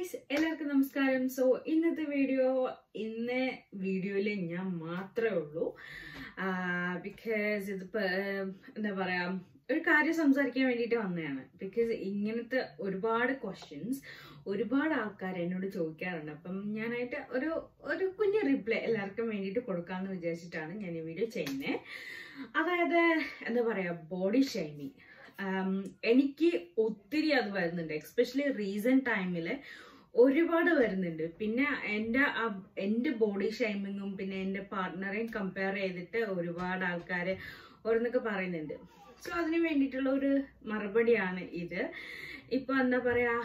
guys എല്ലാവർക്കും നമസ്കാരം so ഇന്നത്തെ വീഡിയോ ഇന്ന് വീഡിയോയിൽ ഞാൻ മാത്രമേ ഉള്ളൂ ബിക്കോസ് ഇതിപ്പോ ആഹ്, എന്താ പറയാ ഒരു കാര്യം സംസാരിക്കാൻ വേണ്ടിയിട്ട് വന്നതാണ് ബിക്കോസ് ഇങ്ങനത്തെ ഒരുപാട് ക്വസ്റ്റ്യൻസ് ഒരുപാട് ആൾക്കാർ എന്നോട് ചോദിക്കാറുണ്ട് അപ്പം ഞാനായിട്ട് ഒരു ഒരു കുഞ്ഞു റിപ്ലൈ എല്ലാവർക്കും വേണ്ടിയിട്ട് കൊടുക്കാമെന്ന് വിചാരിച്ചിട്ടാണ് ഞാൻ ഈ വീഡിയോ ചെയ്യുന്നത് അതായത് എന്താ പറയാ ബോഡി ഷൈമിങ് എനിക്ക് ഒത്തിരി അത് വരുന്നുണ്ട് എക്സ്പെഷ്യലി റീസെന്റ് ടൈമിൽ ഒരുപാട് വരുന്നുണ്ട് പിന്നെ എൻ്റെ ആ- എൻ്റെ ബോഡി ഷൈമിങ്ങും പിന്നെ എൻ്റെ പാർട്ട്ണറെയും കമ്പയർ ചെയ്തിട്ട് ഒരുപാട് ആൾക്കാർ ഓരോന്നൊക്കെ പറയുന്നുണ്ട് സോ അതിന് വേണ്ടിയിട്ടുള്ള ഒരു മറുപടിയാണ് ഇത് ഇപ്പൊ എന്താ പറയാ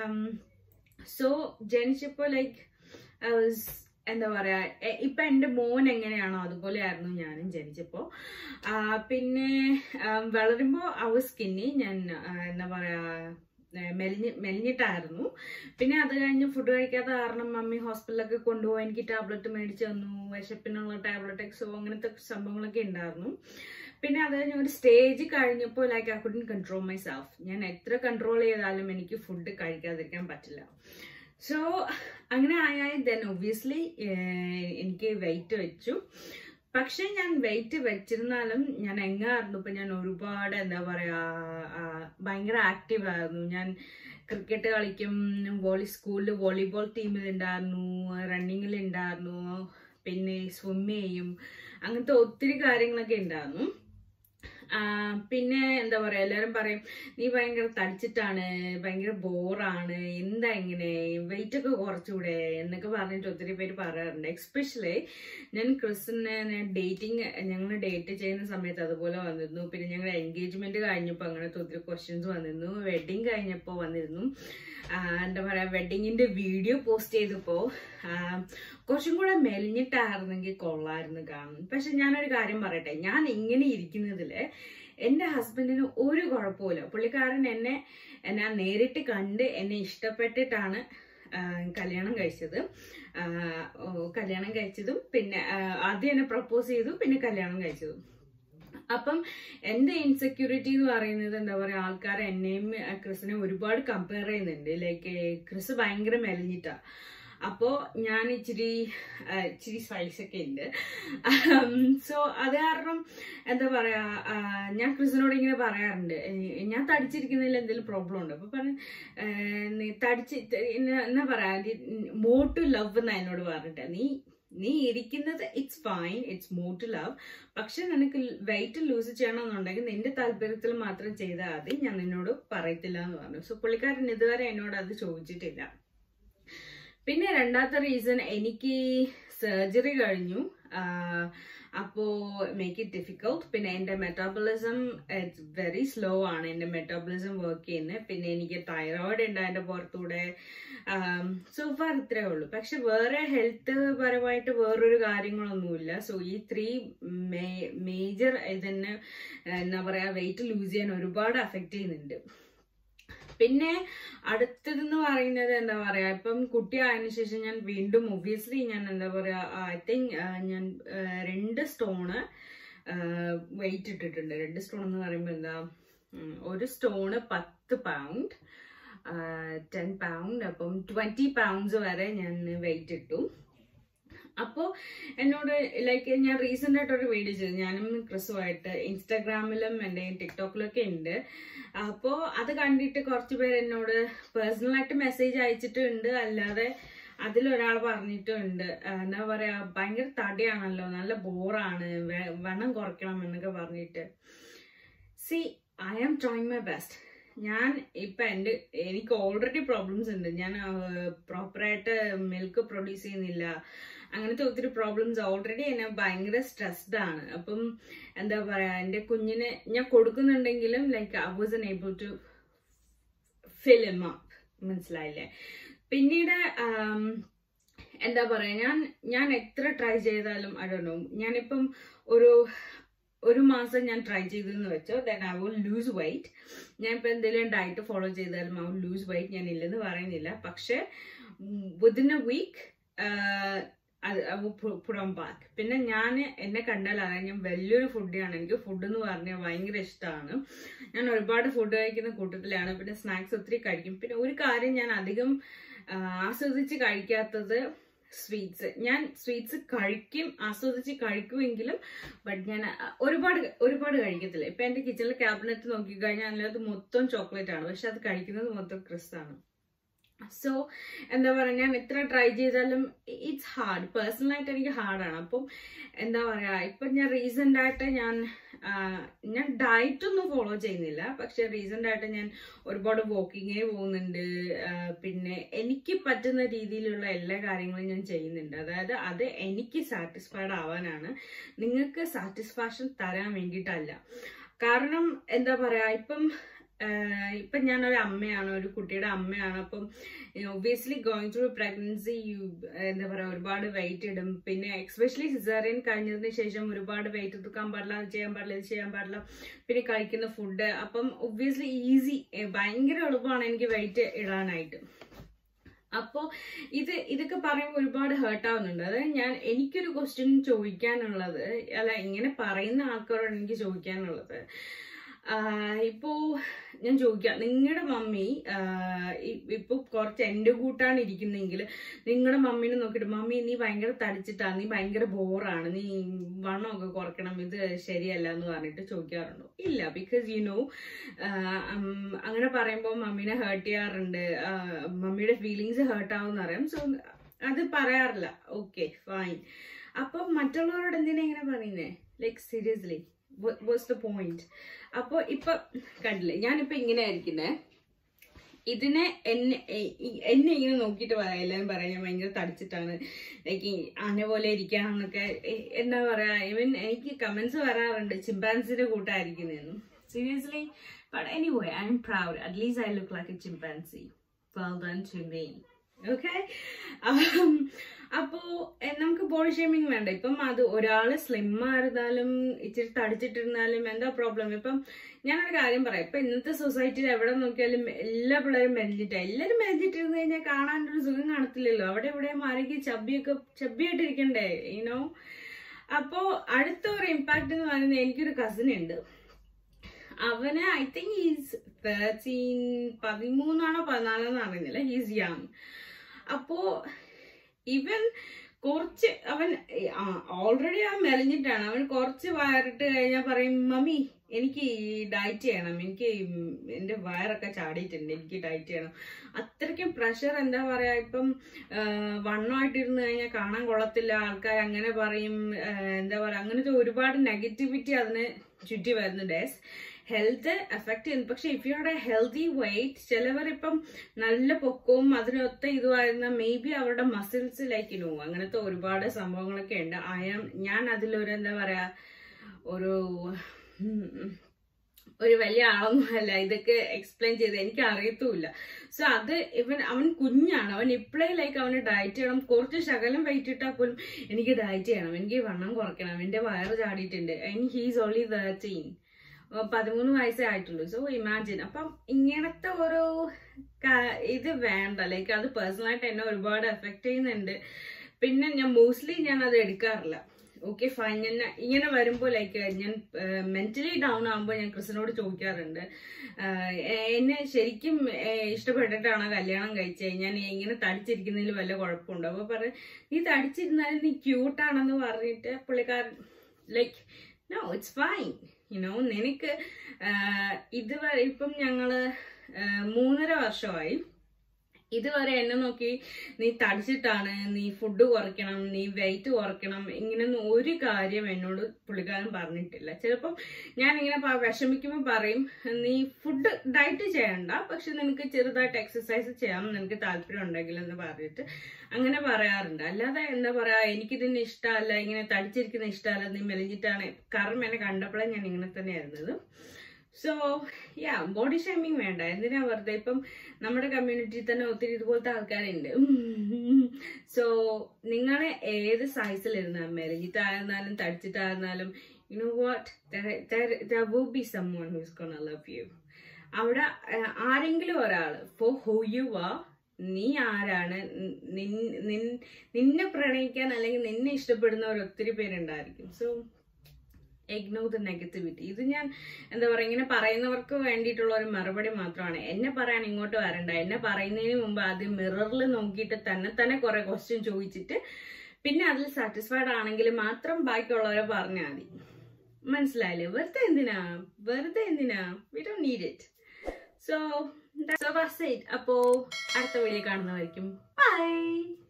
സോ ജനിച്ചപ്പോ ലൈക്ക് എന്താ പറയാ എ- ഇപ്പൊ എന്റെ മോൻ എങ്ങനെയാണോ അതുപോലെയായിരുന്നു ഞാനും ജനിച്ചപ്പോ ആ, പിന്നെ ആ, വളരുമ്പോ അവ സ്കിന്നി ഞാൻ ആ, എന്താ പറയാ ഏ, മെലിഞ്ഞ് മെലിഞ്ഞിട്ടായിരുന്നു പിന്നെ അത് കഴിഞ്ഞ് ഫുഡ് കഴിക്കാത്ത കാരണം മമ്മി ഹോസ്പിറ്റലിലൊക്കെ കൊണ്ടുപോയി എനിക്ക് ടാബ്ലറ്റ് മേടിച്ചു തന്നു വിശപ്പിനുള്ള ടാബ്ലറ്റ് എക്സോ അങ്ങനത്തെ സംഭവങ്ങളൊക്കെ ഉണ്ടായിരുന്നു പിന്നെ അത് കഴിഞ്ഞ് ഒരു സ്റ്റേജ് കഴിഞ്ഞപ്പോൾ like I couldn't control myself ഞാൻ എത്ര കൺട്രോൾ ചെയ്താലും എനിക്ക് ഫുഡ് കഴിക്കാതിരിക്കാൻ പറ്റില്ല സോ അങ്ങനെ ആയാൽ ദെൻ ഒബ്വിയസ്ലി എനിക്ക് വെയിറ്റ് വെച്ചു പക്ഷെ ഞാൻ വെയിറ്റ് വെച്ചിരുന്നാലും ഞാൻ എങ്ങായിരുന്നു ഇപ്പൊ ഞാൻ ഒരുപാട് എന്താ പറയാ ആ, ഭയങ്കര ആക്റ്റീവ് ആയിരുന്നു ഞാൻ ക്രിക്കറ്റ് കളിക്കും വോളി സ്കൂളിൽ വോളിബോൾ ടീമിൽ ഉണ്ടായിരുന്നു റണ്ണിങ്ങിൽ ഉണ്ടായിരുന്നു പിന്നെ സ്വിം ചെയ്യും അങ്ങനത്തെ ഒത്തിരി കാര്യങ്ങളൊക്കെ ഉണ്ടായിരുന്നു ആ, പിന്നെ എന്താ പറയാ എല്ലാരും പറയും നീ ഭയങ്കര തടിച്ചിട്ടാണ് ഭയങ്കര ബോറാണ് എന്താ ഇങ്ങനെ വെയിറ്റ് ഒക്കെ കുറച്ചുകൂടെ എന്നൊക്കെ പറഞ്ഞിട്ട് ഒത്തിരി പേര് പറയാറുണ്ട് എക്സ്പെഷ്യലി ഞാൻ ക്രിസ്റ്റിനെ ഡേറ്റിംഗ് ഞങ്ങൾ ഡേറ്റ് ചെയ്യുന്ന സമയത്ത് അതുപോലെ വന്നിരുന്നു പിന്നെ ഞങ്ങൾ എൻഗേജ്മെന്റ് കഴിഞ്ഞപ്പോൾ അങ്ങനത്തെ ഒത്തിരി ക്വസ്റ്റ്യൻസ് വന്നിരുന്നു വെഡിങ് കഴിഞ്ഞപ്പോൾ വന്നിരുന്നു ആ, എന്താ പറയാ വെഡിങ്ങിന്റെ വീഡിയോ പോസ്റ്റ് ചെയ്തപ്പോ ആ, കുറച്ചും കൂടെ മെലിഞ്ഞിട്ടായിരുന്നെങ്കിൽ കൊള്ളായിരുന്നു കാണും പക്ഷെ ഞാനൊരു കാര്യം പറയട്ടെ ഞാൻ ഇങ്ങനെ ഇരിക്കുന്നതില് എന്റെ ഹസ്ബൻഡിന് ഒരു കുഴപ്പമില്ല പുള്ളിക്കാരൻ എന്നെ എന്നെ നേരിട്ട് കണ്ട് എന്നെ ഇഷ്ടപ്പെട്ടിട്ടാണ് ആ, കല്യാണം കഴിച്ചത് ആ, ഓ, കല്യാണം കഴിച്ചതും പിന്നെ ആ, ആദ്യം എന്നെ പ്രപ്പോസ് ചെയ്തു പിന്നെ കല്യാണം കഴിച്ചതും അപ്പം എന്റെ ഇൻസെക്യൂരിറ്റി എന്ന് പറയുന്നത് എന്താ പറയാ ആൾക്കാർ എന്നെയും ആ, ക്രിസിനെ ഒരുപാട് കമ്പയർ ചെയ്യുന്നുണ്ട് ലൈക്ക് ക്രിസ് ഭയങ്കര മെലിഞ്ഞിട്ടാ അപ്പോ ഞാൻ ഇച്ചിരി ആ, ഇച്ചിരി സ്പൈസ് ഒക്കെ ഉണ്ട് സോ അത് കാരണം എന്താ പറയാ ആ, ഞാൻ ക്രിസിനോട് ഇങ്ങനെ പറയാറുണ്ട് ഏ, ഞാൻ തടിച്ചിരിക്കുന്നതിൽ എന്തെങ്കിലും പ്രോബ്ലം ഉണ്ട് അപ്പൊ പറഞ്ഞു നീ തടിച്ച് എന്നാ- എന്നാ പറയാ മോർ ടു ലവ് എന്നാ എന്നോട് പറഞ്ഞിട്ട് നീ നീ ഇരിക്കുന്നത് it's fine it's more to love പക്ഷെ നിനക്ക് വെയിറ്റ് ലൂസ് ചെയ്യണമെന്നുണ്ടെങ്കിൽ നിന്റെ താല്പര്യത്തിൽ മാത്രം ചെയ്താൽ മതി ഞാൻ നിന്നോട് പറയത്തില്ല എന്ന് പറഞ്ഞു സോ പുള്ളിക്കാരൻ ഇതുവരെ എന്നോട് അത് ചോദിച്ചിട്ടില്ല പിന്നെ രണ്ടാമത്തെ റീസൺ എനിക്ക് സർജറി കഴിഞ്ഞു ആഹ് അപ്പോ മേക്ക് ഇറ്റ് ഡിഫിക്കൽട്ട് പിന്നെ എന്റെ മെറ്റാബോളിസം ഇറ്റ്സ് വെരി സ്ലോ ആണ് എന്റെ മെറ്റാബോളിസം വർക്ക് ചെയ്യുന്നത് പിന്നെ എനിക്ക് തൈറോയിഡ് ഉണ്ട് അതിന്റെ പുറത്തൂടെ സോ ഫാർ ഇത്രേ ഉള്ളൂ പക്ഷെ വേറെ ഹെൽത്ത് പരമായിട്ട് വേറൊരു കാര്യങ്ങളൊന്നുമില്ല സോ ഈ ത്രീ മേജർ ഇതിന് എന്താ പറയാ വെയിറ്റ് ലൂസ് ചെയ്യാൻ ഒരുപാട് അഫക്റ്റ് ചെയ്യുന്നുണ്ട് പിന്നെ അടുത്തതെന്ന് പറയുന്നത് എന്താ പറയാ ഇപ്പം കുട്ടി ആയതിനു ശേഷം ഞാൻ വീണ്ടും ഒബിയസ്ലി ഞാൻ എന്താ പറയാ ഐ തിങ്ക് ഞാൻ ആ, രണ്ട് സ്റ്റോണ് വെയിറ്റ് ഇട്ടിട്ടുണ്ട് രണ്ട് സ്റ്റോൺ എന്ന് പറയുമ്പോൾ എന്താ ഉം, ഒരു സ്റ്റോണ് പത്ത് പൗണ്ട് ടെൻ പൗണ്ട് അപ്പം ട്വന്റി പൗണ്ട്സ് വരെ ഞാൻ വെയിറ്റ് ഇട്ടു അപ്പോ എന്നോട് ലൈക്ക് ഞാൻ റീസെന്റ് ആയിട്ട് ഒരു വീഡിയോ ചെയ്തു ഞാനും ക്രിസുമായിട്ട് ഇൻസ്റ്റാഗ്രാമിലും എൻ്റെ ടിക്ടോക്കിലൊക്കെ ഉണ്ട് അപ്പോ അത് കണ്ടിട്ട് കുറച്ച് പേര് എന്നോട് പേഴ്സണലായിട്ട് മെസ്സേജ് അയച്ചിട്ടുണ്ട് അല്ലാതെ അതിലൊരാൾ പറഞ്ഞിട്ടുണ്ട് ആ, എന്താ പറയാ ഭയങ്കര തടിയാണല്ലോ നല്ല ബോറാണ് വണ്ണം കുറയ്ക്കണം എന്നൊക്കെ പറഞ്ഞിട്ട് see I am trying my best ഞാൻ ഇപ്പൊ എൻ്റെ എനിക്ക് ഓൾറെഡി പ്രോബ്ലംസ് ഉണ്ട് ഞാൻ പ്രോപ്പറായിട്ട് മിൽക്ക് പ്രൊഡ്യൂസ് ചെയ്യുന്നില്ല അങ്ങനത്തെ ഒത്തിരി പ്രോബ്ലംസ് ഓൾറെഡി എന്നെ ഭയങ്കര സ്ട്രെസ്ഡ് ആണ് അപ്പം എന്താ പറയാ എൻ്റെ കുഞ്ഞിന് ഞാൻ കൊടുക്കുന്നുണ്ടെങ്കിലും like I was able to film up മനസ്സിലായില്ലേ പിന്നീട് ആം, എന്താ പറയാ ഞാൻ ഞാൻ എത്ര ട്രൈ ചെയ്താലും അടണോ ഞാനിപ്പം ഒരു ഒരു മാസം ഞാൻ ട്രൈ ചെയ്തെന്ന് വെച്ചോ then I will lose weight ഞാൻ ഇപ്പൊ എന്തെങ്കിലും ഡയറ്റ് ഫോളോ ചെയ്താലും ഐ വിൽ ലൂസ് വെയിറ്റ് ഞാൻ ഇല്ലെന്ന് പറയുന്നില്ല പക്ഷെ വിതിൻ എ വീക്ക് അത് പുടം ബാക്ക് പിന്നെ ഞാൻ എന്നെ കണ്ടാൽ അറിയാം ഞാൻ വലിയൊരു ഫുഡിയാണ് എനിക്ക് ഫുഡ് എന്ന് പറഞ്ഞാൽ ഭയങ്കര ഇഷ്ടമാണ് ഞാൻ ഒരുപാട് ഫുഡ് കഴിക്കുന്ന കൂട്ടത്തിലാണ് പിന്നെ സ്നാക്സ് ഒത്തിരി കഴിക്കും പിന്നെ ഒരു കാര്യം ഞാൻ അധികം ആ, ആസ്വദിച്ച് കഴിക്കാത്തത് സ്വീറ്റ്സ് ഞാൻ സ്വീറ്റ്സ് കഴിക്കും ആസ്വദിച്ച് കഴിക്കുമെങ്കിലും ബട്ട് ഞാൻ അ- ഒരുപാട് ഒരുപാട് കഴിക്കത്തില്ല ഇപ്പൊ എന്റെ കിച്ചണിലെ ക്യാബിനറ്റ് നോക്കിക്കഴിഞ്ഞാൽ അതിനകത്ത് മൊത്തം ചോക്ലേറ്റ് ആണ് പക്ഷെ അത് കഴിക്കുന്നത് മൊത്തം ക്രിസ് ആണ് സോ എന്താ പറയുക ഞാൻ എത്ര ട്രൈ ചെയ്താലും ഇറ്റ്സ് ഹാർഡ് പേഴ്സണലായിട്ട് എനിക്ക് ഹാർഡാണ് അപ്പം എന്താ പറയുക ഇപ്പം ഞാൻ റീസെൻ്റ് ആയിട്ട് ഞാൻ ആ, ഞാൻ ഡയറ്റ് ഒന്നും ഫോളോ ചെയ്യുന്നില്ല പക്ഷെ റീസെൻ്റ് ആയിട്ട് ഞാൻ ഒരുപാട് വാക്കിങ്ങേ പോകുന്നുണ്ട് ആ, പിന്നെ എനിക്ക് പറ്റുന്ന രീതിയിലുള്ള എല്ലാ കാര്യങ്ങളും ഞാൻ ചെയ്യുന്നുണ്ട് അതായത് അത് എനിക്ക് സാറ്റിസ്ഫൈഡ് ആവാനാണ് നിങ്ങൾക്ക് സാറ്റിസ്ഫാക്ഷൻ തരാൻ വേണ്ടിയിട്ടല്ല കാരണം എന്താ പറയാ ഇപ്പം ആഹ് ഇപ്പം ഞാനൊരു അമ്മയാണ് ഒരു കുട്ടിയുടെ അമ്മയാണ് അപ്പം obviously going through pregnancy you എന്താ പറയുക ഒരുപാട് വെയിറ്റ് ഇടും പിന്നെ എക്സ്പെഷ്യലി സിസേറിയൻ കഴിഞ്ഞതിന് ശേഷം ഒരുപാട് വെയിറ്റ് തൂക്കാൻ പാടില്ല അത് ചെയ്യാൻ പാടില്ല ഇത് ചെയ്യാൻ പാടില്ല പിന്നെ കഴിക്കുന്ന ഫുഡ് അപ്പം ഒബ്വിയസ്ലി ഈസി ഭയങ്കര എളുപ്പമാണ് എനിക്ക് വെയിറ്റ് ഇടാനായിട്ട് അപ്പോൾ ഇത് ഇതൊക്കെ പറയുമ്പോൾ ഒരുപാട് ഹേർട്ട് ആവുന്നുണ്ട് അതായത് ഞാൻ എനിക്കൊരു ക്വസ്റ്റ്യൻ ചോദിക്കാനുള്ളത് അല്ല ഇങ്ങനെ പറയുന്ന ആൾക്കാരോട് എനിക്ക് ചോദിക്കാനുള്ളത് ആഹ് ഇപ്പോ ഞാൻ ചോദിക്കാം നിങ്ങളുടെ മമ്മി ആഹ് ഇ- ഇപ്പൊ കുറച്ച് എന്റെ കൂട്ടാണ് ഇരിക്കുന്നെങ്കിൽ നിങ്ങളുടെ മമ്മീനെ നോക്കിയിട്ട് മമ്മി നീ ഭയങ്കര തടിച്ചിട്ടാ നീ ഭയങ്കര ബോറാണ് നീ വണ്ണമൊക്കെ കുറയ്ക്കണം ഇത് ശരിയല്ല എന്ന് പറഞ്ഞിട്ട് ചോദിക്കാറുണ്ടോ ഇല്ല ബിക്കോസ് യു നോ അങ്ങനെ പറയുമ്പോൾ മമ്മീനെ ഹേർട്ട് ചെയ്യാറുണ്ട് ആഹ് മമ്മിയുടെ ഫീലിങ്സ് ഹേർട്ട് ആവും അറിയാം സോ അത് പറയാറില്ല ഓക്കെ ഫൈൻ അപ്പൊ മറ്റുള്ളവരോട് എന്തിനാ ഇങ്ങനെ പറയുന്നേ like seriously was the point അപ്പോൾ ഇപ്പൊ കണ്ടില്ലേ ഞാനിപ്പോ ഇങ്ങനെ ആയിരിക്കുന്നേ ഇതിനെ എന്നെ എ- ഈ- എന്നെ ഇങ്ങനെ നോക്കിയിട്ട് പറയാം എല്ലാവരും പറയാം ഞാൻ ഭയങ്കര തടിച്ചിട്ടാണ് ലൈക്ക് ആന പോലെ ഇരിക്കാന്നൊക്കെ എ- എന്താ പറയാ ഇവൻ എനിക്ക് കമന്റ്സ് വരാറുണ്ട് ചിമ്പാൻസിന്റെ കൂട്ടായിരിക്കുന്നതെന്നും seriously but anyway I'm proud at least I look like a chimpanzee well done to me okay അപ്പോ എ, നമുക്ക് ബോഡി ഷേമിങ് വേണ്ട ഇപ്പം അത് ഒരാള് സ്ലിം ആയിരുന്നാലും ഇച്ചിരി തടിച്ചിട്ടിരുന്നാലും എന്താ പ്രോബ്ലം ഇപ്പം ഞാനൊരു കാര്യം പറയാം ഇപ്പൊ ഇന്നത്തെ സൊസൈറ്റിയിൽ എവിടെ നോക്കിയാലും എല്ലാ പിള്ളേരും മെലിഞ്ഞിട്ടാ എല്ലാരും മെലിഞ്ഞിട്ടിരുന്ന് കഴിഞ്ഞാൽ കാണാനൊരു സുഖം കാണത്തില്ലല്ലോ അവിടെ ഇവിടെ മാറിക്ക് ചബ്ബിയൊക്കെ ചബ്ബിയായിട്ടിരിക്കണ്ടേ യുനോ അപ്പോ അടുത്ത ഒരു ഇമ്പാക്ട് എന്ന് പറയുന്നത് എനിക്കൊരു കസിൻ ഉണ്ട് അവന് ഐ തിങ്ക് ഈസ് തേർട്ടീൻ പതിമൂന്നാണോ പതിനാലാണോ അറിയുന്നില്ല ഹീസ് യങ് അപ്പോ ഇവൻ കുറച്ച് അവൻ ഓൾറെഡി അവൻ മെലിഞ്ഞിട്ടാണ് അവൻ കുറച്ച് വയറിട്ട് കഴിഞ്ഞാൽ പറയും മമ്മി എനിക്ക് ഡയറ്റ് ചെയ്യണം എനിക്ക് എന്റെ വയറൊക്കെ ചാടിയിട്ടുണ്ട് എനിക്ക് ഡയറ്റ് ചെയ്യണം അത്രയ്ക്കും പ്രഷർ എന്താ പറയാ ഇപ്പം ആ, വണ്ണമായിട്ടിരുന്ന് കഴിഞ്ഞാൽ കാണാൻ കൊള്ളത്തില്ല ആൾക്കാർ അങ്ങനെ പറയും ആ, എന്താ പറയാ അങ്ങനത്തെ ഒരുപാട് നെഗറ്റിവിറ്റി അതിന് ചുറ്റി വരുന്നു ഡേസ് ഹെൽത്ത് എഫക്ട് ചെയ്യുന്നു പക്ഷെ ഇഫ് യുടെ ഹെൽത്തി വെയിറ്റ് ചിലവർ ഇപ്പം നല്ല പൊക്കവും അതിനൊത്ത ഇതുമായിരുന്ന മേ ബി അവരുടെ മസിൽസ് ലൈക്ക് നോ അങ്ങനത്തെ ഒരുപാട് സംഭവങ്ങളൊക്കെ ഉണ്ട് ആയാം ഞാൻ അതിലൊരു എന്താ പറയാ ഒരു ഉം, ഒരു വലിയ ആളൊന്നുമല്ല ഇതൊക്കെ എക്സ്പ്ലെയിൻ ചെയ്ത് എനിക്ക് അറിയത്തുമില്ല സോ അത് ഇവൻ അവൻ കുഞ്ഞാണ് അവൻ ഇപ്പോഴേ ലൈക്ക് അവന് ഡയറ്റ് ചെയ്യണം കുറച്ച് ശകലം വെയിറ്റ് ഇട്ടാൽ പോലും എനിക്ക് ഡയറ്റ് ചെയ്യണം എനിക്ക് വണ്ണം കുറയ്ക്കണം എന്റെ വയറ് ചാടിയിട്ടുണ്ട് ആൻഡ് ഹീസ് ഓൺലി തേർട്ടീൻ പതിമൂന്ന് വയസ്സേ ആയിട്ടുള്ളൂ സോ ഇമാജിൻ അപ്പം ഇങ്ങനത്തെ ഒരു ക- ഇത് വേണ്ട ലൈക്ക് അത് പേഴ്സണലായിട്ട് എന്നെ ഒരുപാട് എഫക്ട് ചെയ്യുന്നുണ്ട് പിന്നെ ഞാൻ മോസ്റ്റ്ലി ഞാൻ അത് എടുക്കാറില്ല ഓക്കെ ഫൈൻ ഞാൻ ഇങ്ങനെ വരുമ്പോൾ ലൈക്ക് ഞാൻ മെന്റലി ഡൗൺ ആകുമ്പോൾ ഞാൻ ക്രിസ്റ്റിനോട് ചോദിക്കാറുണ്ട് ആഹ് എന്നെ ശരിക്കും ഏഹ് ഇഷ്ടപ്പെട്ടിട്ടാണ് കല്യാണം കഴിച്ചത് ഞാൻ ഇങ്ങനെ തടിച്ചിരിക്കുന്നതിൽ വല്ല കുഴപ്പമുണ്ടോ അപ്പൊ പറയും നീ തടിച്ചിരുന്നാലും നീ ക്യൂട്ടാണെന്ന് പറഞ്ഞിട്ട് പുള്ളിക്കാരൻ like no it's fine you know നിനക്ക് ആഹ് ഇതുവരെ ഇപ്പം ഞങ്ങള് ആഹ് മൂന്നര വർഷമായി ഇതുവരെ എന്നെ നോക്കി നീ തടിച്ചിട്ടാണ് നീ ഫുഡ് കുറയ്ക്കണം നീ വെയിറ്റ് കുറയ്ക്കണം ഇങ്ങനൊന്നും ഒരു കാര്യം എന്നോട് പുള്ളിക്കാരൻ പറഞ്ഞിട്ടില്ല ചിലപ്പം ഞാൻ ഇങ്ങനെ പ- വിഷമിക്കുമ്പോൾ പറയും നീ ഫുഡ് ഡയറ്റ് ചെയ്യണ്ട പക്ഷെ നിനക്ക് ചെറുതായിട്ട് എക്സസൈസ് ചെയ്യാം നിനക്ക് താല്പര്യം ഉണ്ടെങ്കിൽ എന്ന് പറഞ്ഞിട്ട് അങ്ങനെ പറയാറുണ്ട് അല്ലാതെ എന്താ പറയാ എനിക്കിതിന് ഇഷ്ടമല്ല ഇങ്ങനെ തടിച്ചിരിക്കുന്ന ഇഷ്ടമല്ല നീ മെലിഞ്ഞിട്ടാണ് കാരണം എന്നെ കണ്ടപ്പോഴേ ഞാൻ ഇങ്ങനെ തന്നെയായിരുന്നത് സോ യാ ബോഡി ഷേമിങ് വേണ്ട എന്തിനാ വെറുതെ ഇപ്പം നമ്മുടെ കമ്മ്യൂണിറ്റിയിൽ തന്നെ ഒത്തിരി ഇതുപോലത്തെ ആൾക്കാരുണ്ട് സോ നിങ്ങൾ ഏത് സൈസിലിരുന്നാലും മെലിഞ്ഞിട്ടായിരുന്നാലും തടിച്ചിട്ടായിരുന്നാലും you know what there will be someone who's can love you അവിടെ ആ, ആരെങ്കിലും ഒരാൾ ഫോർ ഹൂ യു ആർ നീ ആരാണ് നിൻ- നിൻ- നിന്നെ പ്രണയിക്കാൻ അല്ലെങ്കിൽ നിന്നെ ഇഷ്ടപ്പെടുന്നവർ ഒത്തിരി പേരുണ്ടായിരിക്കും സോ ഇഗ്നോർ ദ നെഗറ്റിവിറ്റി ഇത് ഞാൻ എന്താ പറയുക ഇങ്ങനെ പറയുന്നവർക്ക് വേണ്ടിയിട്ടുള്ള ഒരു മറുപടി മാത്രമാണ് എന്നെ പറയാൻ ഇങ്ങോട്ട് വരണ്ട എന്നെ പറയുന്നതിന് മുമ്പ് ആദ്യം മിററിൽ നോക്കിയിട്ട് തന്നെ തന്നെ കുറെ ക്വസ്റ്റ്യൻ ചോദിച്ചിട്ട് പിന്നെ അതിൽ സാറ്റിസ്ഫൈഡ് ആണെങ്കിൽ മാത്രം ബാക്കിയുള്ളവരെ പറഞ്ഞാൽ മതി മനസ്സിലായില്ലേ വെറുതെ എന്തിനാ വെറുതെ എന്തിനാ we do need it so so അപ്പോ അടുത്ത വീഡിയോ കാണുന്നതായിരിക്കും ബൈ